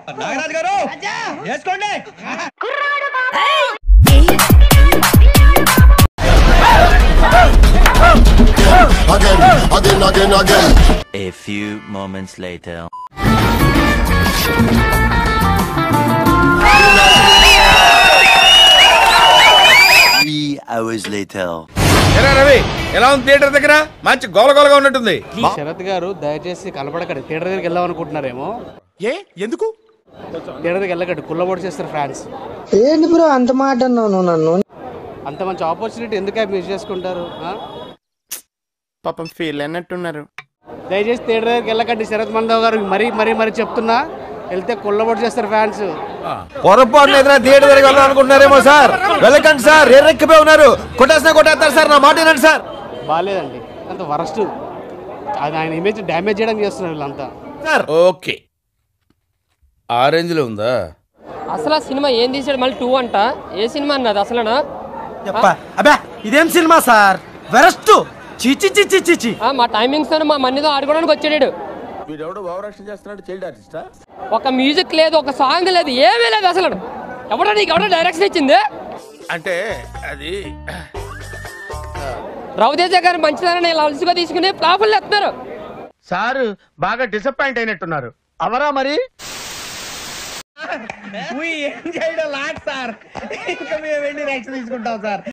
నాగరాజు గారు వేసుకోండి Again, again, again, again. A few moments later. Three hours later. ఎరా రవి ఎలా ఉంది థియేటర్ దగ్గర మంచి గోలగోలగా ఉన్నట్టుంది శరత్ గారు దయచేసి కనపడకండి థియేటర్ దగ్గరికి వెళ్దాం అనుకుంటున్నారేమో ఏ ఎందుకు థియేటర్ దగ్గరికి వెళ్ళకండి కుల్లబోటు చేస్తారు ఫ్యాన్స్ ఏంటి బ్రో అంత మాట అన్నావు నువ్వు నన్ను అంత మంచి ఆపర్చునిటీ ఎందుకు మిస్ చేసుకుంటారు ఆ? పాపం ఫీల్ అన్నట్టున్నారు దయచేసి థియేటర్ దగ్గరికి వెళ్ళకండి శరత్ మందవ్ గారు మరీ మరీ మరీ చెప్తున్నా వెళ్తే కుల్లబోటు చేస్తారు ఫ్యాన్స్ పొరపాటున ఏదైనా థియేటర్ దగ్గర వెళ్ళాలి అనుకుంటున్నారేమో సార్ వెళ్ళకండి సార్ ఎర్రెక్కిపోయి ఉన్నారు కొట్టేసినా కొట్టేస్తారు సార్ నా మాట వినండి సార్ బాగాలేదండి అంత వరస్ట్ అది ఆయన ఇమేజ్ డ్యామేజ్ చేయడానికి చేస్తున్నారు వీళ్ళంతా సార్ ఓకే ఆ రేంజ్ లో ఉందా అసలు ఆ సినిమా ఏం తీసాడు మళ్ళీ టూ అంట ఏ సినిమా అన్నది అసలు అబ్బా ఇదేం సినిమా సార్ వెరస్ట్ చిచి చిచి చిచి మా టైమింగ్స్ తో మా మనీతో ఆడుకోవడానికి వచ్చాడు వీడెవడో భావరక్షణ చేస్తున్నాడు చైల్డ్ ఆర్టిస్టా ఒక మ్యూజిక్ లేదు ఒక సాంగ్ లేదు ఏమీ లేదు అసలు ఎవడో నీకు ఎవడో డైరెక్షన్ ఇచ్చింది అంటే అది రవితేజ గారు మంచిదారని ఇలా అలసిగా తీసుకుని ఫ్లాపులు ఎత్తున్నారు సారు బాగా డిసప్పాయింట్ అయినట్టున్నారు అవరా మరి ఏం చేయడం లాట్ సార్ ఇంకా మేము వెళ్ళి నెక్స్ట్ తీసుకుంటాం సార్